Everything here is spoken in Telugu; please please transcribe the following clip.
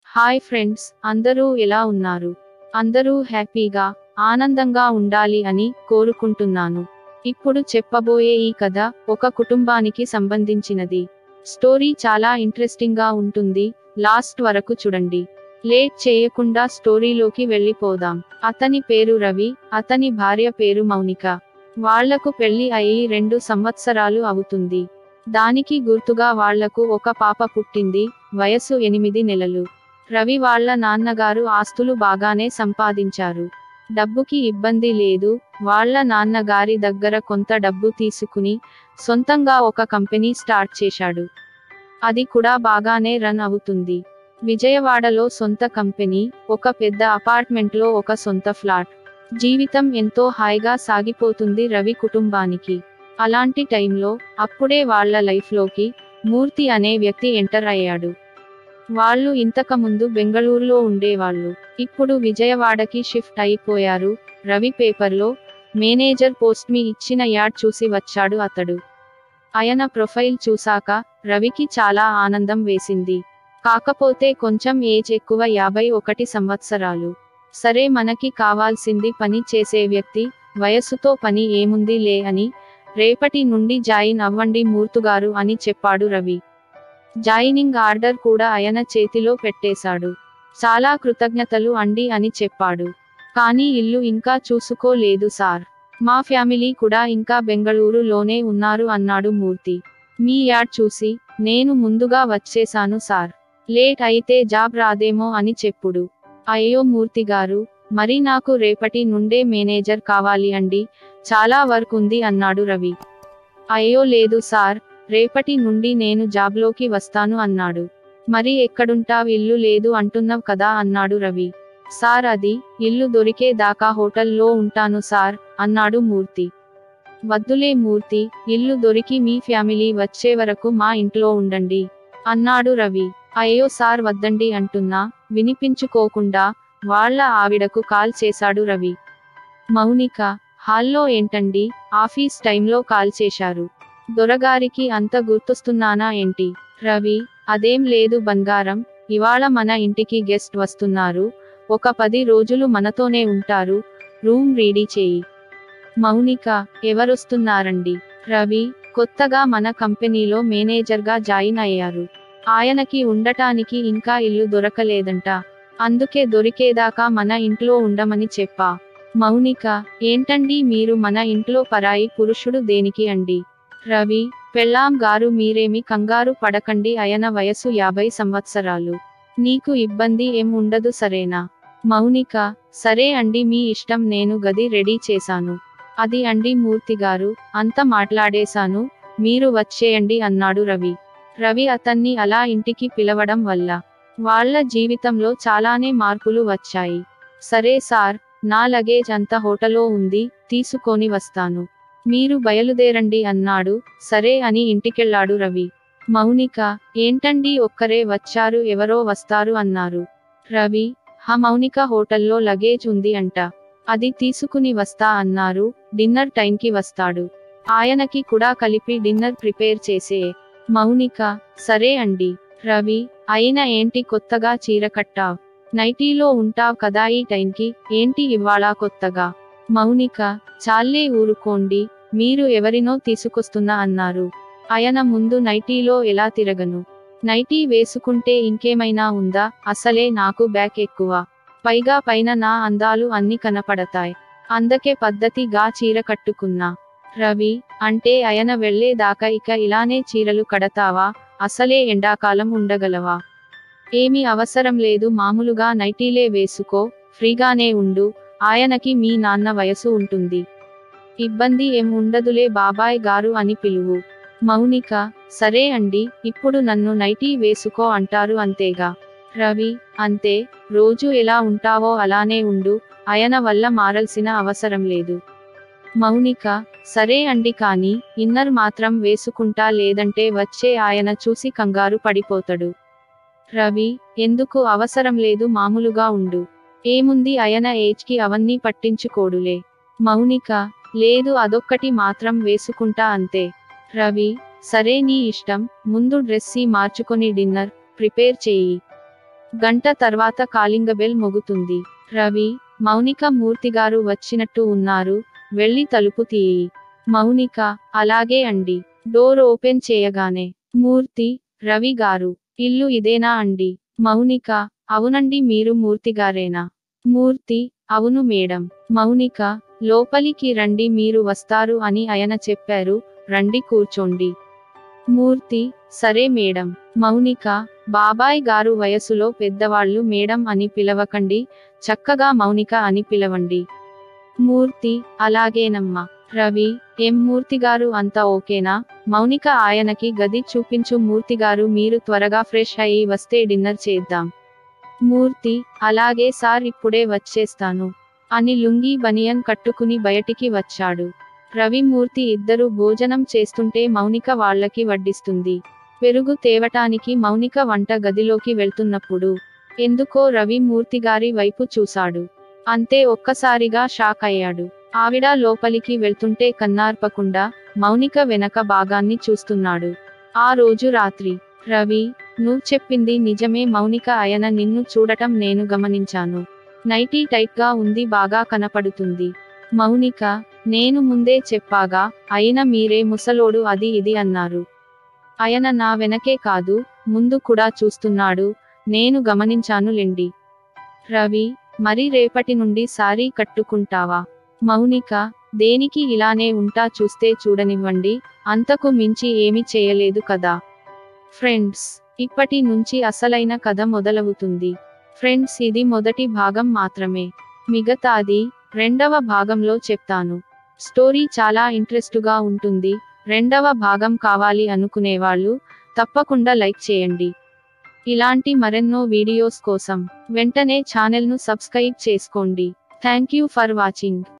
హాయ్ ఫ్రెండ్స్ అందరూ ఎలా ఉన్నారు అందరూ హ్యాపీగా ఆనందంగా ఉండాలి అని కోరుకుంటున్నాను ఇప్పుడు చెప్పబోయే ఈ కథ ఒక కుటుంబానికి సంబంధించినది స్టోరీ చాలా ఇంట్రెస్టింగ్ గా ఉంటుంది లాస్ట్ వరకు చూడండి లేట్ చేయకుండా స్టోరీలోకి వెళ్ళిపోదాం అతని పేరు రవి అతని భార్య పేరు మౌనిక వాళ్లకు పెళ్లి అయి రెండు సంవత్సరాలు అవుతుంది దానికి గుర్తుగా వాళ్లకు ఒక పాప పుట్టింది వయసు ఎనిమిది నెలలు రవి వాళ్ళ నాన్నగారు ఆస్తులు బాగానే సంపాదించారు డబ్బుకి ఇబ్బంది లేదు వాళ్ళ నాన్నగారి దగ్గర కొంత డబ్బు తీసుకుని సొంతంగా ఒక కంపెనీ స్టార్ట్ చేశాడు అది కూడా బాగానే రన్ అవుతుంది విజయవాడలో సొంత కంపెనీ ఒక పెద్ద అపార్ట్మెంట్లో ఒక సొంత ఫ్లాట్ జీవితం ఎంతో హాయిగా సాగిపోతుంది రవి కుటుంబానికి అలాంటి టైంలో అప్పుడే వాళ్ళ లైఫ్లోకి మూర్తి అనే వ్యక్తి ఎంటర్ అయ్యాడు వాళ్ళు ఇంతకుముందు బెంగళూరులో ఉండేవాళ్ళు ఇప్పుడు విజయవాడకి షిఫ్ట్ అయిపోయారు రవి పేపర్లో మేనేజర్ పోస్ట్ మీ ఇచ్చిన యాడ్ చూసి వచ్చాడు అతడు ఆయన ప్రొఫైల్ చూశాక రవికి చాలా ఆనందం వేసింది కాకపోతే కొంచెం ఏజ్ ఎక్కువ యాభై ఒకటి సంవత్సరాలు సరే మనకి కావాల్సింది పని చేసే వ్యక్తి వయస్సుతో పని ఏముంది లే అని రేపటి నుండి జాయిన్ అవ్వండి మూర్తుగారు అని చెప్పాడు రవి జాయినింగ్ ఆర్డర్ కూడా ఆయన చేతిలో పెట్టేశాడు చాలా కృతజ్ఞతలు అండి అని చెప్పాడు కానీ ఇల్లు ఇంకా చూసుకోలేదు సార్ మా ఫ్యామిలీ కూడా ఇంకా బెంగళూరులోనే ఉన్నారు అన్నాడు మూర్తి మీ యాడ్ చూసి నేను ముందుగా వచ్చేశాను సార్ లేట్ అయితే జాబ్ రాదేమో అని చెప్పుడు అయ్యో మూర్తి గారు మరి నాకు రేపటి నుండే మేనేజర్ కావాలి అండి చాలా వర్క్ ఉంది అన్నాడు రవి అయ్యో లేదు సార్ రేపటి నుండి నేను జాబ్లోకి వస్తాను అన్నాడు మరి ఎక్కడుంటావ్ ఇల్లు లేదు అంటున్నావ్ కదా అన్నాడు రవి సార్ అది ఇల్లు దొరికే దాకా హోటల్లో ఉంటాను సార్ అన్నాడు మూర్తి వద్దులే మూర్తి ఇల్లు దొరికి మీ ఫ్యామిలీ వచ్చే వరకు మా ఇంట్లో ఉండండి అన్నాడు రవి అయ్యో సార్ వద్దండి అంటున్నా వినిపించుకోకుండా వాళ్ళ ఆవిడకు కాల్ చేశాడు రవి మౌనిక హాల్లో ఏంటండి ఆఫీస్ టైంలో కాల్ చేశారు దొరగారికి అంత గుర్తొస్తున్నానా ఏంటి రవి అదేం లేదు బంగారం ఇవాళ మన ఇంటికి గెస్ట్ వస్తున్నారు ఒక పది రోజులు మనతోనే ఉంటారు రూమ్ రెడీ చేయి మౌనిక ఎవరొస్తున్నారండి రవి కొత్తగా మన కంపెనీలో మేనేజర్గా జాయిన్ అయ్యారు ఆయనకి ఉండటానికి ఇంకా ఇల్లు దొరకలేదంట అందుకే దొరికేదాకా మన ఇంట్లో ఉండమని చెప్పా మౌనిక ఏంటండి మీరు మన ఇంట్లో పరాయి పురుషుడు దేనికి అండి రవి పెళ్ళాం గారు మీరేమి కంగారు పడకండి ఆయన వయసు యాభై సంవత్సరాలు నీకు ఇబ్బంది ఏం ఉండదు సరేనా మౌనిక సరే అండి మీ ఇష్టం నేను గది రెడీ చేశాను అది అండి మూర్తి గారు అంత మాట్లాడేశాను మీరు వచ్చేయండి అన్నాడు రవి రవి అతన్ని అలా ఇంటికి పిలవడం వల్ల వాళ్ళ జీవితంలో చాలానే మార్పులు వచ్చాయి సరే సార్ నా లగేజ్ అంత హోటలో ఉంది తీసుకొని వస్తాను మీరు బయలుదేరండి అన్నాడు సరే అని ఇంటికెళ్ళాడు రవి మౌనిక ఏంటండి ఒక్కరే వచ్చారు ఎవరో వస్తారు అన్నారు రవి హ మౌనిక హోటల్లో లగేజ్ ఉంది అంట అది తీసుకుని వస్తా అన్నారు డిన్నర్ టైంకి వస్తాడు ఆయనకి కూడా కలిపి డిన్నర్ ప్రిపేర్ చేసే మౌనిక సరే అండి రవి అయినా ఏంటి కొత్తగా చీర కట్టావ్ నైటీలో ఉంటావ్ కదా ఈ టైంకి ఏంటి ఇవాళ కొత్తగా మౌనిక చాలే ఊరుకోండి మీరు ఎవరినో తీసుకొస్తున్నా అన్నారు ఆయన ముందు నైటీలో ఎలా తిరగను నైటీ వేసుకుంటే ఇంకేమైనా ఉందా అసలే నాకు బ్యాక్ ఎక్కువ పైగా పైన నా అందాలు అన్ని కనపడతాయి అందకే పద్ధతిగా చీర కట్టుకున్నా రవి అంటే ఆయన వెళ్లేదాకా ఇక ఇలానే చీరలు కడతావా అసలే ఎండాకాలం ఉండగలవా ఏమీ అవసరం లేదు మామూలుగా నైటీలే వేసుకో ఫ్రీగానే ఉండు ఆయనకి మీ నాన్న వయసు ఉంటుంది ఇబ్బంది ఏం ఉండదులే బాబాయ్ గారు అని పిలువు మౌనిక సరే అండి ఇప్పుడు నన్ను నైటీ వేసుకో అంటారు అంతేగా రవి అంతే రోజు ఎలా ఉంటావో అలానే ఉండు ఆయన వల్ల మారల్సిన అవసరం లేదు మౌనిక సరే అండి కానీ ఇన్నర్ మాత్రం వేసుకుంటా లేదంటే వచ్చే ఆయన చూసి కంగారు పడిపోతాడు రవి ఎందుకు అవసరం లేదు మామూలుగా ఉండు ఏముంది ఆయన ఏజ్కి అవన్నీ పట్టించుకోడులే మౌనిక లేదు అదొక్కటి మాత్రం వేసుకుంటా అంతే రవి సరే నీ ఇష్టం ముందు డ్రెస్సి మార్చుకొని డిన్నర్ ప్రిపేర్ చేయి గంట తర్వాత కాలింగ బెల్ మొగుతుంది రవి మౌనిక మూర్తిగారు వచ్చినట్టు ఉన్నారు వెళ్ళి తలుపు తీయి మౌనిక అలాగే అండి డోర్ ఓపెన్ చేయగానే మూర్తి రవి గారు ఇల్లు ఇదేనా అండి మౌనిక అవునండి మీరు మూర్తిగారేనా మూర్తి అవును మేడం మౌనిక లోపలికి రండి మీరు వస్తారు అని ఆయన చెప్పారు రండి కూర్చోండి మూర్తి సరే మేడం మౌనిక బాబాయ్ గారు వయసులో పెద్దవాళ్ళు మేడం అని పిలవకండి చక్కగా మౌనిక అని పిలవండి మూర్తి అలాగేనమ్మా రవి ఎం మూర్తి గారు అంతా ఓకేనా మౌనిక ఆయనకి గది చూపించు మూర్తి గారు మీరు త్వరగా ఫ్రెష్ అయ్యి వస్తే డిన్నర్ చేద్దాం మూర్తి అలాగే సార్ ఇప్పుడే వచ్చేస్తాను అని లుంగీ బనియన్ కట్టుకుని బయటికి వచ్చాడు రవి మూర్తి ఇద్దరు భోజనం చేస్తుంటే మౌనిక వాళ్ళకి వడ్డిస్తుంది పెరుగు తేవటానికి మౌనిక వంట గదిలోకి వెళ్తున్నప్పుడు ఎందుకో రవి మూర్తి గారి వైపు చూశాడు అంతే ఒక్కసారిగా షాక్ అయ్యాడు ఆవిడ లోపలికి వెళ్తుంటే కన్నార్పకుండా మౌనిక వెనక భాగాన్ని చూస్తున్నాడు ఆ రోజు రాత్రి రవి నువ్వు చెప్పింది నిజమే మౌనిక ఆయన నిన్ను చూడటం నేను గమనించాను నైటీ టైట్ గా ఉంది బాగా కనపడుతుంది మౌనిక నేను ముందే చెప్పాగా అయినా మీరే ముసలోడు అది ఇది అన్నారు ఆయన నా వెనకే కాదు ముందు కూడా చూస్తున్నాడు నేను గమనించాను లెండి రవి మరి రేపటి నుండి సారీ కట్టుకుంటావా మౌనిక దేనికి ఇలానే ఉంటా చూస్తే చూడనివ్వండి అంతకు మించి ఏమి చేయలేదు కదా ఫ్రెండ్స్ ఇప్పటి నుంచి అసలైన కథ మొదలవుతుంది ఫ్రెండ్స్ ఇది మొదటి భాగం మాత్రమే మిగతాది రెండవ భాగంలో చెప్తాను స్టోరీ చాలా ఇంట్రెస్టుగా ఉంటుంది రెండవ భాగం కావాలి అనుకునేవాళ్ళు తప్పకుండా లైక్ చేయండి ఇలాంటి మరెన్నో వీడియోస్ కోసం వెంటనే ఛానల్ను సబ్స్క్రైబ్ చేసుకోండి థ్యాంక్ యూ ఫర్ వాచింగ్